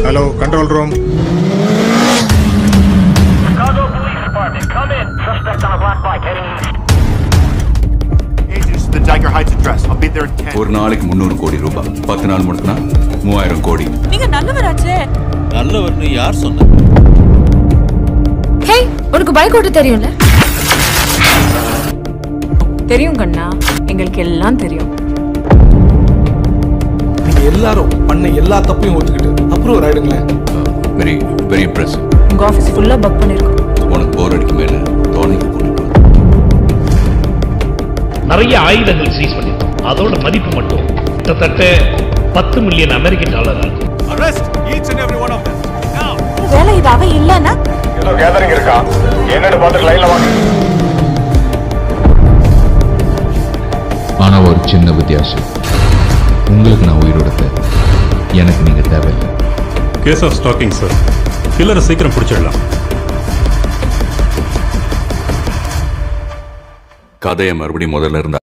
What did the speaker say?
Hello control room Chicago Police Department, come in. Suspect on a black bike heading east. Agents to the Diker Heights address. I'll be there in 10. ஒரு நாளைக்கு முந்நூறு கோடி ரூபாய் பத்து நாள் முடிச்சுனா மூவாயிரம் கோடி நீங்க நல்லவராச்சே நல்லவர்னு யார் சொன்ன ஹே உனக்கு பைக் ஓட்ட தெரியும்ல தெரியும் கண்ணா எங்களுக்கு எல்லாம் தெரியும் நீங்க எல்லாரும் பண்ண எல்லா தப்பையும் ஒத்துக்கிட்டு அப்ரூவர் ஆயிடுங்களேன் வெரி வெரி இம்ப்ரெஸ் உங்க ஆபீஸ் ஃபுல்லா பக் பண்ணிருக்கோம் உனக்கு போர் அடிக்கும் மேல தோணைக்கு கூட்டிட்டு வா. நிறைய ஆயுதங்கள் சீஸ் பண்ணிருக்கோம் அதோட மதிப்பு மட்டும் கிட்டத்தட்ட பத்து மில்லியன் அமெரிக்கன் டாலர் இருக்கும் Arrest each and every one of them. Now. வேலை இது அவ இல்லன்னா ஏதோ கேதரிங் இருக்கா என்னன்னு பார்த்துட்டு லைன்ல வாங்க ஆனா ஒரு சின்ன வித்தியாசம் உங்களுக்கு நான் உயிரோட தேவை எனக்கு நீங்க தேவையில்லை கேஸ் ஆஃப் ஸ்டாக்கிங் சார் கில்லரை சீக்கிரம் பிடிச்சிடலாம் கதையை மறுபடியும் முதல்ல இருந்தா